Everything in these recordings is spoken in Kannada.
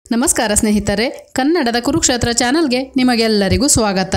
ನಮಸ್ಕಾರ ಸ್ನೇಹಿತರೆ ಕನ್ನಡದ ಕುರುಕ್ಷೇತ್ರ ಚಾನಲ್ಗೆ ನಿಮಗೆಲ್ಲರಿಗೂ ಸ್ವಾಗತ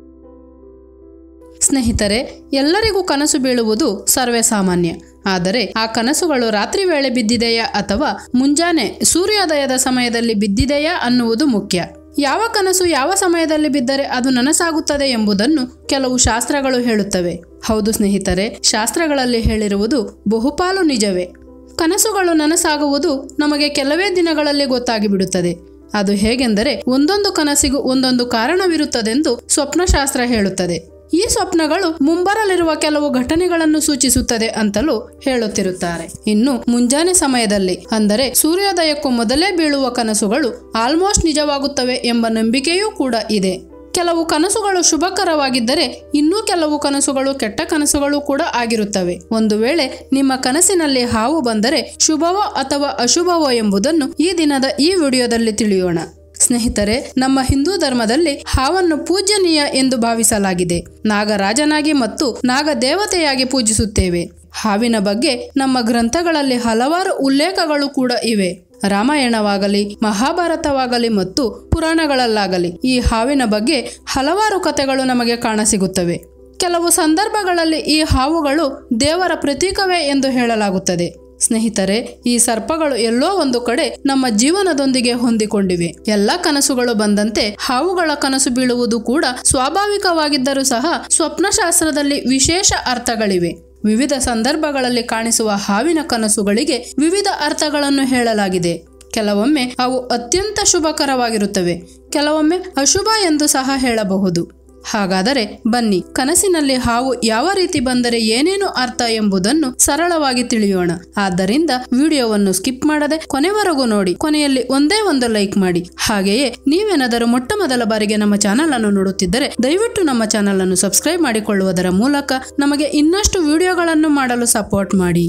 ಸ್ನೇಹಿತರೆ ಎಲ್ಲರಿಗೂ ಕನಸು ಬೀಳುವುದು ಸರ್ವೇ ಸಾಮಾನ್ಯ ಆದರೆ ಆ ಕನಸುಗಳು ರಾತ್ರಿ ವೇಳೆ ಬಿದ್ದಿದೆಯಾ ಅಥವಾ ಮುಂಜಾನೆ ಸೂರ್ಯೋದಯದ ಸಮಯದಲ್ಲಿ ಬಿದ್ದಿದೆಯಾ ಅನ್ನುವುದು ಮುಖ್ಯ ಯಾವ ಕನಸು ಯಾವ ಸಮಯದಲ್ಲಿ ಬಿದ್ದರೆ ಅದು ನನಸಾಗುತ್ತದೆ ಎಂಬುದನ್ನು ಕೆಲವು ಶಾಸ್ತ್ರಗಳು ಹೇಳುತ್ತವೆ ಹೌದು ಸ್ನೇಹಿತರೆ ಶಾಸ್ತ್ರಗಳಲ್ಲಿ ಹೇಳಿರುವುದು ಬಹುಪಾಲು ನಿಜವೇ ಕನಸುಗಳು ನನಸಾಗುವುದು ನಮಗೆ ಕೆಲವೇ ದಿನಗಳಲ್ಲಿ ಗೊತ್ತಾಗಿ ಬಿಡುತ್ತದೆ ಅದು ಹೇಗೆಂದರೆ ಒಂದೊಂದು ಕನಸಿಗೂ ಒಂದೊಂದು ಕಾರಣವಿರುತ್ತದೆಂದು ಸ್ವಪ್ನಶಾಸ್ತ್ರ ಹೇಳುತ್ತದೆ ಈ ಸ್ವಪ್ನಗಳು ಮುಂಬರಲಿರುವ ಕೆಲವು ಘಟನೆಗಳನ್ನು ಸೂಚಿಸುತ್ತದೆ ಅಂತಲೂ ಹೇಳುತ್ತಿರುತ್ತಾರೆ ಇನ್ನು ಮುಂಜಾನೆ ಸಮಯದಲ್ಲಿ ಅಂದರೆ ಸೂರ್ಯೋದಯಕ್ಕೂ ಮೊದಲೇ ಬೀಳುವ ಕನಸುಗಳು ಆಲ್ಮೋಸ್ಟ್ ನಿಜವಾಗುತ್ತವೆ ಎಂಬ ನಂಬಿಕೆಯೂ ಕೂಡ ಇದೆ ಕೆಲವು ಕನಸುಗಳು ಶುಭಕರವಾಗಿದ್ದರೆ ಇನ್ನೂ ಕೆಲವು ಕನಸುಗಳು ಕೆಟ್ಟ ಕನಸುಗಳು ಕೂಡ ಆಗಿರುತ್ತವೆ ಒಂದು ವೇಳೆ ನಿಮ್ಮ ಕನಸಿನಲ್ಲಿ ಹಾವು ಬಂದರೆ ಶುಭವೋ ಅಥವಾ ಅಶುಭವೋ ಎಂಬುದನ್ನು ಈ ದಿನದ ಈ ವಿಡಿಯೋದಲ್ಲಿ ತಿಳಿಯೋಣ ಸ್ನೇಹಿತರೆ ನಮ್ಮ ಹಿಂದೂ ಧರ್ಮದಲ್ಲಿ ಹಾವನ್ನು ಪೂಜ್ಯನೀಯ ಎಂದು ಭಾವಿಸಲಾಗಿದೆ ನಾಗರಾಜನಾಗಿ ಮತ್ತು ನಾಗ ದೇವತೆಯಾಗಿ ಪೂಜಿಸುತ್ತೇವೆ ಹಾವಿನ ಬಗ್ಗೆ ನಮ್ಮ ಗ್ರಂಥಗಳಲ್ಲಿ ಹಲವಾರು ಉಲ್ಲೇಖಗಳು ಕೂಡ ಇವೆ ರಾಮಾಯಣವಾಗಲಿ ಮಹಾಭಾರತವಾಗಲಿ ಮತ್ತು ಪುರಾಣಗಳಲ್ಲಾಗಲಿ ಈ ಹಾವಿನ ಬಗ್ಗೆ ಹಲವಾರು ಕಥೆಗಳು ನಮಗೆ ಕಾಣಸಿಗುತ್ತವೆ ಕೆಲವು ಸಂದರ್ಭಗಳಲ್ಲಿ ಈ ಹಾವುಗಳು ದೇವರ ಪ್ರತೀಕವೇ ಎಂದು ಹೇಳಲಾಗುತ್ತದೆ ಸ್ನೇಹಿತರೆ ಈ ಸರ್ಪಗಳು ಎಲ್ಲೋ ಒಂದು ಕಡೆ ನಮ್ಮ ಜೀವನದೊಂದಿಗೆ ಹೊಂದಿಕೊಂಡಿವೆ ಎಲ್ಲ ಕನಸುಗಳು ಬಂದಂತೆ ಹಾವುಗಳ ಕನಸು ಬೀಳುವುದು ಕೂಡ ಸ್ವಾಭಾವಿಕವಾಗಿದ್ದರೂ ಸಹ ಸ್ವಪ್ನಶಾಸ್ತ್ರದಲ್ಲಿ ವಿಶೇಷ ಅರ್ಥಗಳಿವೆ ವಿವಿಧ ಸಂದರ್ಭಗಳಲ್ಲಿ ಕಾಣಿಸುವ ಹಾವಿನ ಕನಸುಗಳಿಗೆ ವಿವಿಧ ಅರ್ಥಗಳನ್ನು ಹೇಳಲಾಗಿದೆ ಕೆಲವೊಮ್ಮೆ ಅವು ಅತ್ಯಂತ ಶುಭಕರವಾಗಿರುತ್ತವೆ ಕೆಲವೊಮ್ಮೆ ಅಶುಭ ಎಂದು ಸಹ ಹೇಳಬಹುದು ಹಾಗಾದರೆ ಬನ್ನಿ ಕನಸಿನಲ್ಲಿ ಹಾವು ಯಾವ ರೀತಿ ಬಂದರೆ ಏನೇನು ಅರ್ಥ ಎಂಬುದನ್ನು ಸರಳವಾಗಿ ತಿಳಿಯೋಣ ಆದ್ದರಿಂದ ವಿಡಿಯೋವನ್ನು ಸ್ಕಿಪ್ ಮಾಡದೆ ಕೊನೆವರೆಗೂ ನೋಡಿ ಕೊನೆಯಲ್ಲಿ ಒಂದೇ ಒಂದು ಲೈಕ್ ಮಾಡಿ ಹಾಗೆಯೇ ನೀವೇನಾದರೂ ಮೊಟ್ಟ ಮೊದಲ ಬಾರಿಗೆ ನಮ್ಮ ಚಾನಲ್ ಅನ್ನು ನೋಡುತ್ತಿದ್ದರೆ ದಯವಿಟ್ಟು ನಮ್ಮ ಚಾನಲ್ ಅನ್ನು ಸಬ್ಸ್ಕ್ರೈಬ್ ಮಾಡಿಕೊಳ್ಳುವುದರ ಮೂಲಕ ನಮಗೆ ಇನ್ನಷ್ಟು ವಿಡಿಯೋಗಳನ್ನು ಮಾಡಲು ಸಪೋರ್ಟ್ ಮಾಡಿ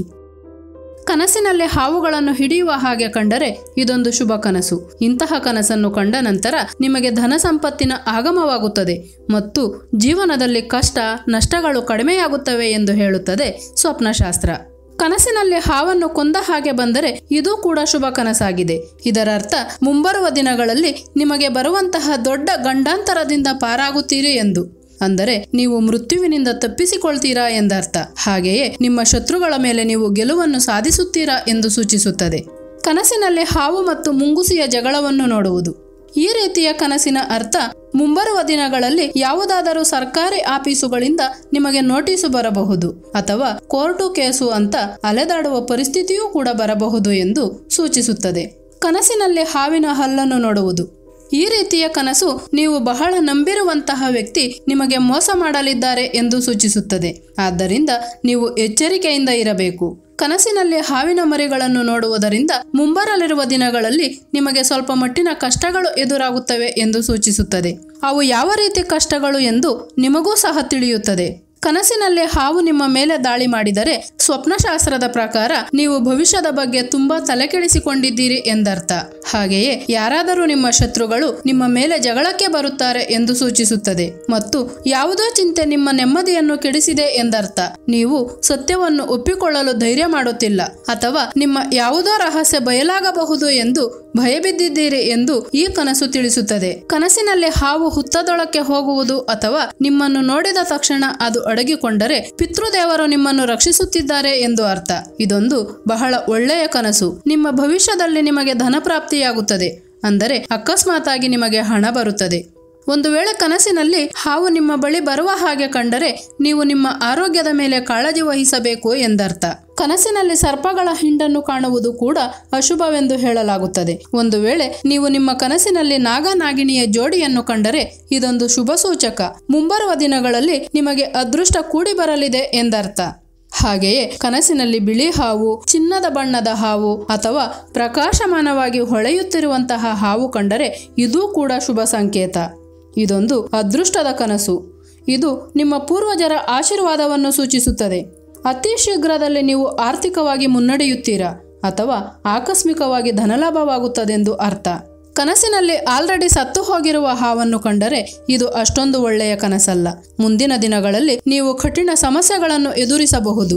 ಕನಸಿನಲ್ಲಿ ಹಾವುಗಳನ್ನು ಹಿಡಿಯುವ ಹಾಗೆ ಕಂಡರೆ ಇದೊಂದು ಶುಭ ಕನಸು ಇಂತಹ ಕನಸನ್ನು ಕಂಡ ನಂತರ ನಿಮಗೆ ಧನ ಸಂಪತ್ತಿನ ಆಗಮವಾಗುತ್ತದೆ ಮತ್ತು ಜೀವನದಲ್ಲಿ ಕಷ್ಟ ನಷ್ಟಗಳು ಕಡಿಮೆಯಾಗುತ್ತವೆ ಎಂದು ಹೇಳುತ್ತದೆ ಸ್ವಪ್ನಶಾಸ್ತ್ರ ಕನಸಿನಲ್ಲಿ ಹಾವನ್ನು ಕೊಂದ ಹಾಗೆ ಬಂದರೆ ಇದು ಕೂಡ ಶುಭ ಕನಸಾಗಿದೆ ಇದರರ್ಥ ಮುಂಬರುವ ದಿನಗಳಲ್ಲಿ ನಿಮಗೆ ಬರುವಂತಹ ದೊಡ್ಡ ಗಂಡಾಂತರದಿಂದ ಪಾರಾಗುತ್ತೀರಿ ಎಂದು ಅಂದರೆ ನೀವು ಮೃತ್ಯುವಿನಿಂದ ತಪ್ಪಿಸಿಕೊಳ್ತೀರಾ ಎಂದರ್ಥ ಹಾಗೆಯೇ ನಿಮ್ಮ ಶತ್ರುಗಳ ಮೇಲೆ ನೀವು ಗೆಲುವನ್ನು ಸಾಧಿಸುತ್ತೀರಾ ಎಂದು ಸೂಚಿಸುತ್ತದೆ ಕನಸಿನಲ್ಲಿ ಹಾವು ಮತ್ತು ಮುಂಗುಸಿಯ ಜಗಳವನ್ನು ನೋಡುವುದು ಈ ರೀತಿಯ ಕನಸಿನ ಅರ್ಥ ಮುಂಬರುವ ದಿನಗಳಲ್ಲಿ ಯಾವುದಾದರೂ ಸರ್ಕಾರಿ ಆಫೀಸುಗಳಿಂದ ನಿಮಗೆ ನೋಟಿಸು ಬರಬಹುದು ಅಥವಾ ಕೋರ್ಟು ಕೇಸು ಅಂತ ಅಲೆದಾಡುವ ಪರಿಸ್ಥಿತಿಯೂ ಕೂಡ ಬರಬಹುದು ಎಂದು ಸೂಚಿಸುತ್ತದೆ ಕನಸಿನಲ್ಲಿ ಹಾವಿನ ಹಲ್ಲನ್ನು ನೋಡುವುದು ಈ ರೀತಿಯ ಕನಸು ನೀವು ಬಹಳ ನಂಬಿರುವಂತಹ ವ್ಯಕ್ತಿ ನಿಮಗೆ ಮೋಸ ಮಾಡಲಿದ್ದಾರೆ ಎಂದು ಸೂಚಿಸುತ್ತದೆ ಆದ್ದರಿಂದ ನೀವು ಎಚ್ಚರಿಕೆಯಿಂದ ಇರಬೇಕು ಕನಸಿನಲ್ಲಿ ಹಾವಿನ ಮರಿಗಳನ್ನು ನೋಡುವುದರಿಂದ ಮುಂಬರಲಿರುವ ದಿನಗಳಲ್ಲಿ ನಿಮಗೆ ಸ್ವಲ್ಪ ಮಟ್ಟಿನ ಕಷ್ಟಗಳು ಎದುರಾಗುತ್ತವೆ ಎಂದು ಸೂಚಿಸುತ್ತದೆ ಅವು ಯಾವ ರೀತಿ ಕಷ್ಟಗಳು ಎಂದು ನಿಮಗೂ ಸಹ ತಿಳಿಯುತ್ತದೆ ಕನಸಿನಲ್ಲಿ ಹಾವು ನಿಮ್ಮ ಮೇಲೆ ದಾಳಿ ಮಾಡಿದರೆ ಸ್ವಪ್ನಶಾಸ್ತ್ರದ ಪ್ರಕಾರ ನೀವು ಭವಿಷ್ಯದ ಬಗ್ಗೆ ತುಂಬಾ ತಲೆಕೆಡಿಸಿಕೊಂಡಿದ್ದೀರಿ ಎಂದರ್ಥ ಹಾಗೆಯೇ ಯಾರಾದರೂ ನಿಮ್ಮ ಶತ್ರುಗಳು ನಿಮ್ಮ ಮೇಲೆ ಜಗಳಕ್ಕೆ ಬರುತ್ತಾರೆ ಎಂದು ಸೂಚಿಸುತ್ತದೆ ಮತ್ತು ಯಾವುದೋ ಚಿಂತೆ ನಿಮ್ಮ ನೆಮ್ಮದಿಯನ್ನು ಕೆಡಿಸಿದೆ ಎಂದರ್ಥ ನೀವು ಸತ್ಯವನ್ನು ಒಪ್ಪಿಕೊಳ್ಳಲು ಧೈರ್ಯ ಮಾಡುತ್ತಿಲ್ಲ ಅಥವಾ ನಿಮ್ಮ ಯಾವುದೋ ರಹಸ್ಯ ಬಯಲಾಗಬಹುದು ಎಂದು ಭಯಬಿದ್ದಿದ್ದೀರಿ ಎಂದು ಈ ಕನಸು ತಿಳಿಸುತ್ತದೆ ಕನಸಿನಲ್ಲಿ ಹಾವು ಹುತ್ತದೊಳಕ್ಕೆ ಹೋಗುವುದು ಅಥವಾ ನಿಮ್ಮನ್ನು ನೋಡಿದ ತಕ್ಷಣ ಅದು ಅಡಗಿಕೊಂಡರೆ ಪಿತೃದೇವರು ನಿಮ್ಮನ್ನು ರಕ್ಷಿಸುತ್ತಿದ್ದಾರೆ ಎಂದು ಅರ್ಥ ಇದೊಂದು ಬಹಳ ಒಳ್ಳೆಯ ಕನಸು ನಿಮ್ಮ ಭವಿಷ್ಯದಲ್ಲಿ ನಿಮಗೆ ಧನ ಪ್ರಾಪ್ತಿಯಾಗುತ್ತದೆ ಅಂದರೆ ಅಕಸ್ಮಾತಾಗಿ ನಿಮಗೆ ಹಣ ಬರುತ್ತದೆ ಒಂದು ವೇಳೆ ಕನಸಿನಲ್ಲಿ ಹಾವು ನಿಮ್ಮ ಬಳಿ ಬರುವ ಹಾಗೆ ಕಂಡರೆ ನೀವು ನಿಮ್ಮ ಆರೋಗ್ಯದ ಮೇಲೆ ಕಾಳಜಿ ವಹಿಸಬೇಕು ಎಂದರ್ಥ ಕನಸಿನಲ್ಲಿ ಸರ್ಪಗಳ ಹಿಂಡನ್ನು ಕಾಣುವುದು ಕೂಡ ಅಶುಭವೆಂದು ಹೇಳಲಾಗುತ್ತದೆ ಒಂದು ವೇಳೆ ನೀವು ನಿಮ್ಮ ಕನಸಿನಲ್ಲಿ ನಾಗನಾಗಿಣಿಯ ಜೋಡಿಯನ್ನು ಕಂಡರೆ ಇದೊಂದು ಶುಭ ಸೂಚಕ ಮುಂಬರುವ ದಿನಗಳಲ್ಲಿ ನಿಮಗೆ ಅದೃಷ್ಟ ಕೂಡಿ ಬರಲಿದೆ ಎಂದರ್ಥ ಹಾಗೆಯೇ ಕನಸಿನಲ್ಲಿ ಬಿಳಿ ಹಾವು ಚಿನ್ನದ ಬಣ್ಣದ ಹಾವು ಅಥವಾ ಪ್ರಕಾಶಮಾನವಾಗಿ ಹೊಳೆಯುತ್ತಿರುವಂತಹ ಹಾವು ಕಂಡರೆ ಇದೂ ಕೂಡ ಶುಭ ಸಂಕೇತ ಇದೊಂದು ಅದೃಷ್ಟದ ಕನಸು ಇದು ನಿಮ್ಮ ಪೂರ್ವಜರ ಆಶೀರ್ವಾದವನ್ನು ಸೂಚಿಸುತ್ತದೆ ಅತಿ ಶೀಘ್ರದಲ್ಲಿ ನೀವು ಆರ್ಥಿಕವಾಗಿ ಮುನ್ನಡೆಯುತ್ತೀರಾ ಅಥವಾ ಆಕಸ್ಮಿಕವಾಗಿ ಧನಲಾಭವಾಗುತ್ತದೆಂದು ಅರ್ಥ ಕನಸಿನಲ್ಲಿ ಆಲ್ರೆಡಿ ಸತ್ತು ಹೋಗಿರುವ ಹಾವನ್ನು ಕಂಡರೆ ಇದು ಅಷ್ಟೊಂದು ಒಳ್ಳೆಯ ಕನಸಲ್ಲ ಮುಂದಿನ ದಿನಗಳಲ್ಲಿ ನೀವು ಕಠಿಣ ಸಮಸ್ಯೆಗಳನ್ನು ಎದುರಿಸಬಹುದು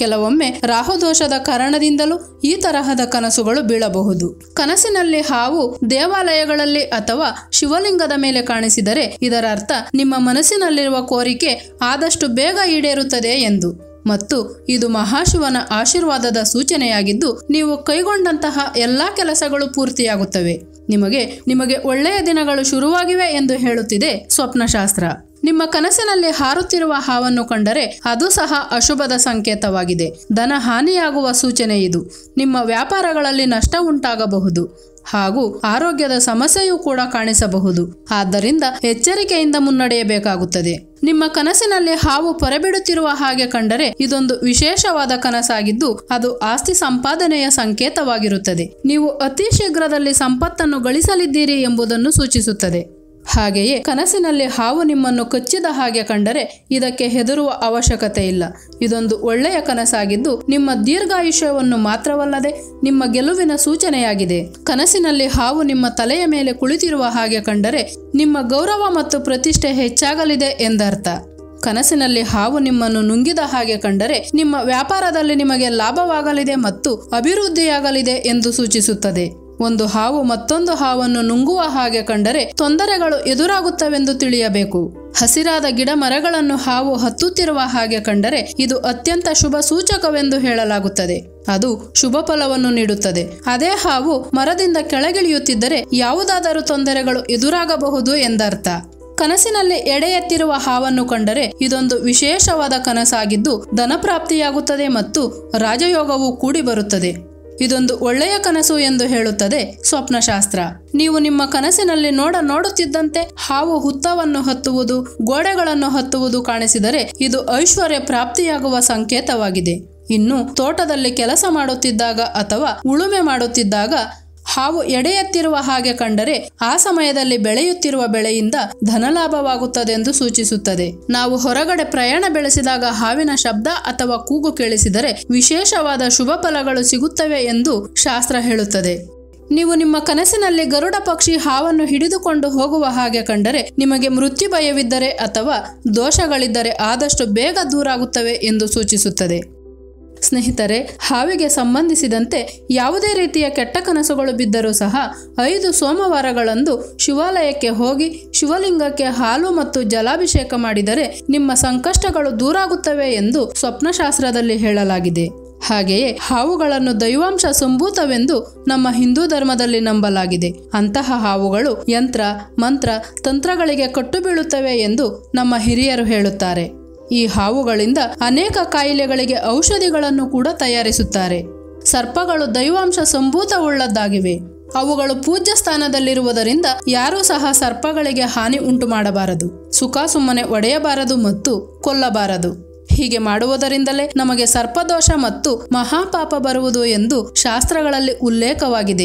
ಕೆಲವೊಮ್ಮೆ ರಾಹುದೋಷದ ಕಾರಣದಿಂದಲೂ ಈ ತರಹದ ಕನಸುಗಳು ಬೀಳಬಹುದು ಕನಸಿನಲ್ಲಿ ಹಾವು ದೇವಾಲಯಗಳಲ್ಲಿ ಅಥವಾ ಶಿವಲಿಂಗದ ಮೇಲೆ ಕಾಣಿಸಿದರೆ ಇದರ ಅರ್ಥ ನಿಮ್ಮ ಮನಸ್ಸಿನಲ್ಲಿರುವ ಕೋರಿಕೆ ಆದಷ್ಟು ಬೇಗ ಈಡೇರುತ್ತದೆ ಎಂದು ಮತ್ತು ಇದು ಮಹಾಶಿವನ ಆಶೀರ್ವಾದದ ಸೂಚನೆಯಾಗಿದ್ದು ನೀವು ಕೈಗೊಂಡಂತಹ ಎಲ್ಲಾ ಕೆಲಸಗಳು ಪೂರ್ತಿಯಾಗುತ್ತವೆ ನಿಮಗೆ ನಿಮಗೆ ಒಳ್ಳೆಯ ದಿನಗಳು ಶುರುವಾಗಿವೆ ಎಂದು ಹೇಳುತ್ತಿದೆ ಸ್ವಪ್ನಶಾಸ್ತ್ರ ನಿಮ್ಮ ಕನಸಿನಲ್ಲಿ ಹಾರುತ್ತಿರುವ ಹಾವನ್ನು ಕಂಡರೆ ಅದು ಸಹ ಅಶುಭದ ಸಂಕೇತವಾಗಿದೆ ಧನ ಹಾನಿಯಾಗುವ ಸೂಚನೆ ಇದು ನಿಮ್ಮ ವ್ಯಾಪಾರಗಳಲ್ಲಿ ನಷ್ಟ ಉಂಟಾಗಬಹುದು ಹಾಗೂ ಆರೋಗ್ಯದ ಸಮಸ್ಯೆಯೂ ಕೂಡ ಕಾಣಿಸಬಹುದು ಆದ್ದರಿಂದ ಎಚ್ಚರಿಕೆಯಿಂದ ಮುನ್ನಡೆಯಬೇಕಾಗುತ್ತದೆ ನಿಮ್ಮ ಕನಸಿನಲ್ಲಿ ಹಾವು ಹೊರಬಿಡುತ್ತಿರುವ ಹಾಗೆ ಕಂಡರೆ ಇದೊಂದು ವಿಶೇಷವಾದ ಕನಸಾಗಿದ್ದು ಅದು ಆಸ್ತಿ ಸಂಪಾದನೆಯ ಸಂಕೇತವಾಗಿರುತ್ತದೆ ನೀವು ಅತಿ ಶೀಘ್ರದಲ್ಲಿ ಸಂಪತ್ತನ್ನು ಗಳಿಸಲಿದ್ದೀರಿ ಎಂಬುದನ್ನು ಸೂಚಿಸುತ್ತದೆ ಹಾಗೆಯೇ ಕನಸಿನಲ್ಲಿ ಹಾವು ನಿಮ್ಮನ್ನು ಕಚ್ಚಿದ ಹಾಗೆ ಕಂಡರೆ ಇದಕ್ಕೆ ಹೆದರುವ ಅವಶ್ಯಕತೆ ಇಲ್ಲ ಇದೊಂದು ಒಳ್ಳೆಯ ಕನಸಾಗಿದ್ದು ನಿಮ್ಮ ದೀರ್ಘಾಯುಷ್ಯವನ್ನು ಮಾತ್ರವಲ್ಲದೆ ನಿಮ್ಮ ಗೆಲುವಿನ ಸೂಚನೆಯಾಗಿದೆ ಕನಸಿನಲ್ಲಿ ಹಾವು ನಿಮ್ಮ ತಲೆಯ ಮೇಲೆ ಕುಳಿತಿರುವ ಹಾಗೆ ಕಂಡರೆ ನಿಮ್ಮ ಗೌರವ ಮತ್ತು ಪ್ರತಿಷ್ಠೆ ಹೆಚ್ಚಾಗಲಿದೆ ಎಂದರ್ಥ ಕನಸಿನಲ್ಲಿ ಹಾವು ನಿಮ್ಮನ್ನು ನುಂಗಿದ ಹಾಗೆ ಕಂಡರೆ ನಿಮ್ಮ ವ್ಯಾಪಾರದಲ್ಲಿ ನಿಮಗೆ ಲಾಭವಾಗಲಿದೆ ಮತ್ತು ಅಭಿವೃದ್ಧಿಯಾಗಲಿದೆ ಎಂದು ಸೂಚಿಸುತ್ತದೆ ಒಂದು ಹಾವು ಮತ್ತೊಂದು ಹಾವನ್ನು ನುಂಗುವ ಹಾಗೆ ಕಂಡರೆ ತೊಂದರೆಗಳು ಎದುರಾಗುತ್ತವೆಂದು ತಿಳಿಯಬೇಕು ಹಸಿರಾದ ಗಿಡ ಮರಗಳನ್ನು ಹಾವು ಹತ್ತುತ್ತಿರುವ ಹಾಗೆ ಕಂಡರೆ ಇದು ಅತ್ಯಂತ ಶುಭ ಸೂಚಕವೆಂದು ಹೇಳಲಾಗುತ್ತದೆ ಅದು ಶುಭ ಫಲವನ್ನು ನೀಡುತ್ತದೆ ಅದೇ ಹಾವು ಮರದಿಂದ ಕೆಳಗಿಳಿಯುತ್ತಿದ್ದರೆ ಯಾವುದಾದರೂ ತೊಂದರೆಗಳು ಎದುರಾಗಬಹುದು ಎಂದರ್ಥ ಕನಸಿನಲ್ಲಿ ಎಡೆ ಎತ್ತಿರುವ ಹಾವನ್ನು ಕಂಡರೆ ಇದೊಂದು ವಿಶೇಷವಾದ ಕನಸಾಗಿದ್ದು ಧನಪ್ರಾಪ್ತಿಯಾಗುತ್ತದೆ ಮತ್ತು ರಾಜಯೋಗವು ಕೂಡಿ ಬರುತ್ತದೆ ಇದೊಂದು ಒಳ್ಳೆಯ ಕನಸು ಎಂದು ಹೇಳುತ್ತದೆ ಸ್ವಪ್ನಶಾಸ್ತ್ರ ನೀವು ನಿಮ್ಮ ಕನಸಿನಲ್ಲಿ ನೋಡ ನೋಡುತ್ತಿದ್ದಂತೆ ಹಾವು ಹುತ್ತವನ್ನು ಹತ್ತುವುದು ಗೋಡೆಗಳನ್ನು ಹತ್ತುವುದು ಕಾಣಿಸಿದರೆ ಇದು ಐಶ್ವರ್ಯ ಪ್ರಾಪ್ತಿಯಾಗುವ ಸಂಕೇತವಾಗಿದೆ ಇನ್ನು ತೋಟದಲ್ಲಿ ಕೆಲಸ ಮಾಡುತ್ತಿದ್ದಾಗ ಅಥವಾ ಉಳುಮೆ ಮಾಡುತ್ತಿದ್ದಾಗ ಹಾವು ಎಡೆ ಎತ್ತಿರುವ ಹಾಗೆ ಕಂಡರೆ ಆ ಸಮಯದಲ್ಲಿ ಬೆಳೆಯುತ್ತಿರುವ ಬೆಳೆಯಿಂದ ಧನಲಾಭವಾಗುತ್ತದೆಂದು ಸೂಚಿಸುತ್ತದೆ ನಾವು ಹೊರಗಡೆ ಪ್ರಯಾಣ ಬೆಳೆಸಿದಾಗ ಹಾವಿನ ಶಬ್ದ ಅಥವಾ ಕೂಗು ಕೇಳಿಸಿದರೆ ವಿಶೇಷವಾದ ಶುಭ ಫಲಗಳು ಸಿಗುತ್ತವೆ ಎಂದು ಶಾಸ್ತ್ರ ಹೇಳುತ್ತದೆ ನೀವು ನಿಮ್ಮ ಕನಸಿನಲ್ಲಿ ಗರುಡ ಪಕ್ಷಿ ಹಾವನ್ನು ಹಿಡಿದುಕೊಂಡು ಹೋಗುವ ಹಾಗೆ ಕಂಡರೆ ನಿಮಗೆ ಮೃತ್ಯು ಭಯವಿದ್ದರೆ ಅಥವಾ ದೋಷಗಳಿದ್ದರೆ ಆದಷ್ಟು ಬೇಗ ದೂರಾಗುತ್ತವೆ ಎಂದು ಸೂಚಿಸುತ್ತದೆ ಸ್ನೇಹಿತರೆ ಹಾವಿಗೆ ಸಂಬಂಧಿಸಿದಂತೆ ಯಾವುದೇ ರೀತಿಯ ಕೆಟ್ಟ ಕನಸುಗಳು ಬಿದ್ದರೂ ಸಹ ಐದು ಸೋಮವಾರಗಳಂದು ಶಿವಾಲಯಕ್ಕೆ ಹೋಗಿ ಶಿವಲಿಂಗಕ್ಕೆ ಹಾಲು ಮತ್ತು ಜಲಾಭಿಷೇಕ ಮಾಡಿದರೆ ನಿಮ್ಮ ಸಂಕಷ್ಟಗಳು ದೂರಾಗುತ್ತವೆ ಎಂದು ಸ್ವಪ್ನಶಾಸ್ತ್ರದಲ್ಲಿ ಹೇಳಲಾಗಿದೆ ಹಾಗೆಯೇ ಹಾವುಗಳನ್ನು ದೈವಾಂಶ ಸಂಭೂತವೆಂದು ನಮ್ಮ ಹಿಂದೂ ಧರ್ಮದಲ್ಲಿ ನಂಬಲಾಗಿದೆ ಅಂತಹ ಹಾವುಗಳು ಯಂತ್ರ ಮಂತ್ರ ತಂತ್ರಗಳಿಗೆ ಕಟ್ಟು ಬೀಳುತ್ತವೆ ಎಂದು ನಮ್ಮ ಹಿರಿಯರು ಹೇಳುತ್ತಾರೆ ಈ ಹಾವುಗಳಿಂದ ಅನೇಕ ಕಾಯಿಲೆಗಳಿಗೆ ಔಷಧಿಗಳನ್ನು ಕೂಡ ತಯಾರಿಸುತ್ತಾರೆ ಸರ್ಪಗಳು ದೈವಾಂಶ ಸಂಭೂತವುಳ್ಳದ್ದಾಗಿವೆ ಅವುಗಳು ಪೂಜ್ಯ ಸ್ಥಾನದಲ್ಲಿರುವುದರಿಂದ ಯಾರೂ ಸಹ ಸರ್ಪಗಳಿಗೆ ಹಾನಿ ಉಂಟು ಮಾಡಬಾರದು ಸುಖ ಸುಮ್ಮನೆ ಒಡೆಯಬಾರದು ಮತ್ತು ಕೊಲ್ಲಬಾರದು ಹೀಗೆ ಮಾಡುವುದರಿಂದಲೇ ನಮಗೆ ಸರ್ಪದೋಷ ಮತ್ತು ಮಹಾಪಾಪ ಬರುವುದು ಎಂದು ಶಾಸ್ತ್ರಗಳಲ್ಲಿ ಉಲ್ಲೇಖವಾಗಿದೆ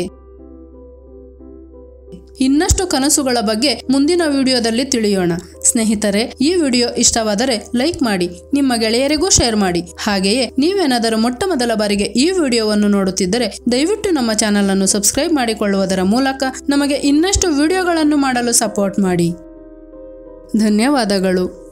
ಇನ್ನಷ್ಟು ಕನಸುಗಳ ಬಗ್ಗೆ ಮುಂದಿನ ವಿಡಿಯೋದಲ್ಲಿ ತಿಳಿಯೋಣ ಸ್ನೇಹಿತರೆ ಈ ವಿಡಿಯೋ ಇಷ್ಟವಾದರೆ ಲೈಕ್ ಮಾಡಿ ನಿಮ್ಮ ಗೆಳೆಯರಿಗೂ ಶೇರ್ ಮಾಡಿ ಹಾಗೆಯೇ ನೀವೇನಾದರೂ ಮೊಟ್ಟ ಮೊದಲ ಬಾರಿಗೆ ಈ ವಿಡಿಯೋವನ್ನು ನೋಡುತ್ತಿದ್ದರೆ ದಯವಿಟ್ಟು ನಮ್ಮ ಚಾನಲ್ ಅನ್ನು ಸಬ್ಸ್ಕ್ರೈಬ್ ಮಾಡಿಕೊಳ್ಳುವುದರ ಮೂಲಕ ನಮಗೆ ಇನ್ನಷ್ಟು ವಿಡಿಯೋಗಳನ್ನು ಮಾಡಲು ಸಪೋರ್ಟ್ ಮಾಡಿ ಧನ್ಯವಾದಗಳು